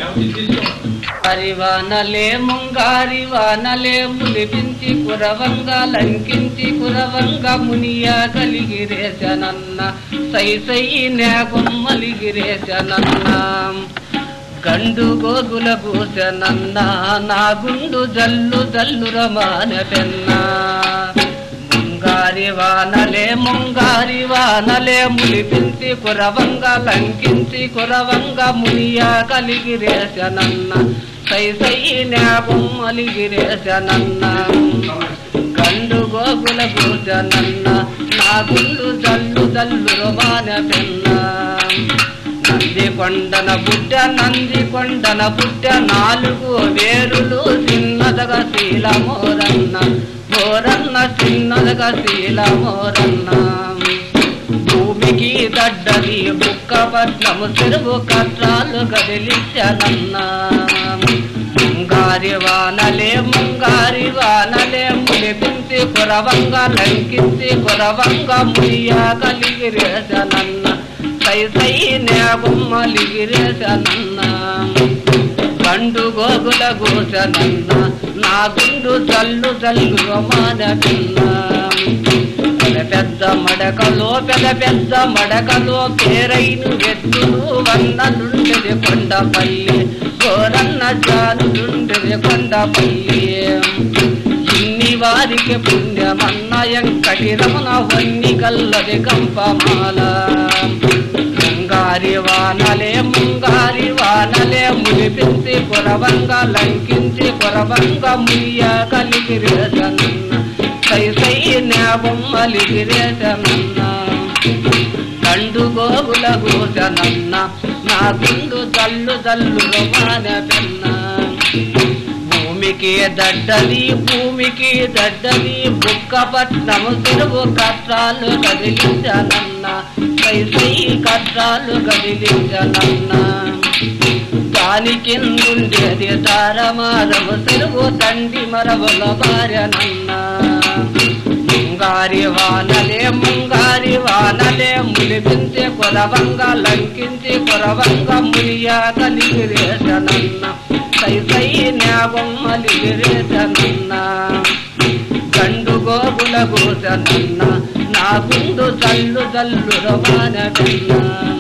హరివానలే ముంగారి వానలే ములిపించి కురవంగా లంకించి కురవంగా మునియా కలిగిరేశనన్న సై సై నేగొమ్మలిగిరేశనన్న గండు గోగుల పూసనన్న నా గుండు జల్లు జల్లు రమాన పెన్నా ముంగారి వానలే ముంగారి వానలే ములిపించి కురవంగా లంకించి కురవంగా మునియా కలిగిరేశనన్న సై సై నేగొమ్మలిగిరేశనన్న గండు గోగుల పూజనన్న నా గుండు జల్లు జల్లు రమాన పెన్నా నంది కొండన బుడ్డ నంది కొండన బుడ్డ నాలుగు వేరులు చిన్నదగా శీల మోరన్న మోరన్న చిన్నదగా శీల మోరన్న భూమికి దడ్డది బుక్క పట్నము చెరువు కట్రాలు కదిలించనన్న ముంగారి వానలే ముంగారి వానలే ములిపించి కురవంగా లంకించి కురవంగా ముయ్యా కలిగిరేసనన్న సై సై నేగొమ్మలిగిరేసనన్న గండు గోగుల గోసనన్న నా గుండు జల్లు జల్లు రమానకన్నా పెద్ద పెద్ద మడకలో పెద్ద పెద్ద మడకలో పేరైను ఎత్తులు వన్నలుండెది కొండపల్లి గోరన్న జానులుండెది కొండపల్లి ఇన్ని వారికి పుణ్యమన్నయం కటిరమున వన్ని కల్లది కంపమాల ముంగారి వానలే ముంగారి వానలే ములిపించి కురవంగా లంకించి కురవంగా ముయ్య కలిగిరేసనన్న సై సై నేబొమ్మలిగిరేసనన్న కండు గోగుల గోసనన్న నా గుండు జల్లు జల్లు రమాన పెన్న భూమికి దడ్డది భూమికి దడ్డది బుక్క పట్నము తిరుగు కట్టాలు కదిలించనన్న సై సై కట్టాలు కదిలించనన్న దాని కిందుండేది తారమారవు తిరుగు తండ్రి మరవల భార్యనన్న ముంగారి వానలే ముంగారి వానలే ములిపించి కొరవంగా లంకించి కొరవంగా మునియా కలిగిరేసనన్న సై సై న్యాగొమ్మలిగిరేసనన్న గండు గోగుల గోసనన్న నా గుండు జల్లు జల్లు రమానకన్న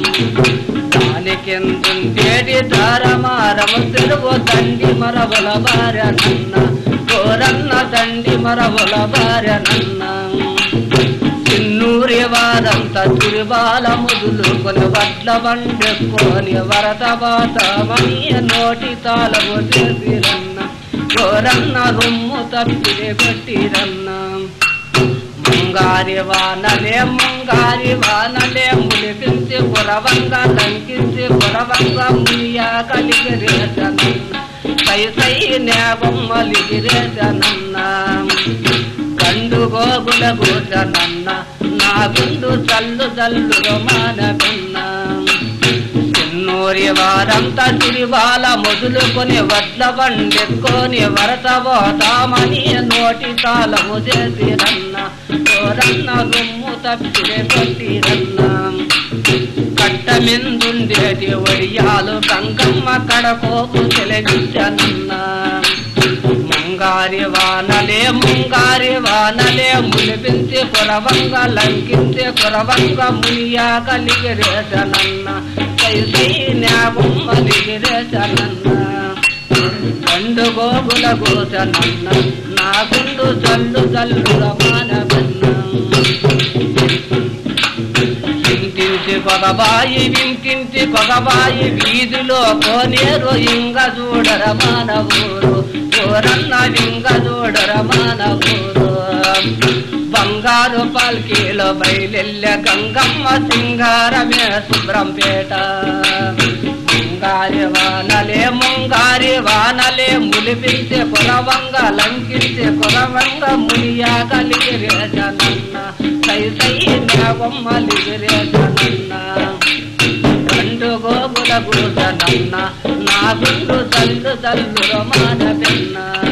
దానికెందుంటేటి దారమారమ తెలుగు దండి మరవల భార్యనన్న కోరన్న దండి మరవల భార్యనన్న చిన్నూరి వారంత తిరుబాల మొదలుకొని వడ్ల వండుకొని వరద బాతమని నోటి తాళము చేసిరన్న కోరన్న రొమ్ము తప్పిదే కొట్టిరన్న ముంగారి వానలే ముంగారి వానలే ములిపించి కురవంగా లంకించి కురవంగా మునియా కలిగిరేసనన్న సై సై నేబొమ్మలిగిరేసనన్న గండు గోగుల గోసనన్న నా గుండు చల్లు చల్లు రమానకన్న చిన్నూరి వారంతా తిరివాల మొదలుకొని వడ్ల బండెక్కొని వరస పోతామని నోటి తాళము చేసిరన్న చోరన్న రొమ్ము తప్పిరే కొట్టిరన్న కట్టమెందుండేటి ఒడియాలు గంగమ్మ కడకోపు చెలగించనన్న ముంగారి వానలే ముంగారి వానలే ములిపించి కురవంగా లంకించి కురవంగా మునియా కలిగిరేసనన్న సై సై న్యాబొమ్మలిగిరేసనన్న గండు గోగుల గోసనన్న నా గుండు జల్లు జల్లు రమానవన్న ఇంటింటి కొగబాయి వింటింటి కొగబాయి వీధిలో కోనేరు ఇంగ చూడర మానవూరు ఊరన్న ఇంగ చూడర మానవూరు బంగారు పాల్కీలో బయలెల్ల గంగమ్మ సింగారమే శుభ్రంపేట ముంగారి వానలే ముంగారి వానలే ములిపించే కురవంగ లంకించే కురవంగ మునియా కలిగిరేసనన్న సై సై నేగొమ్మలిగిరేసనన్న గండు గోగుల గూసనన్న నా గుండు చల్లు చల్లు రమాన పెన్నా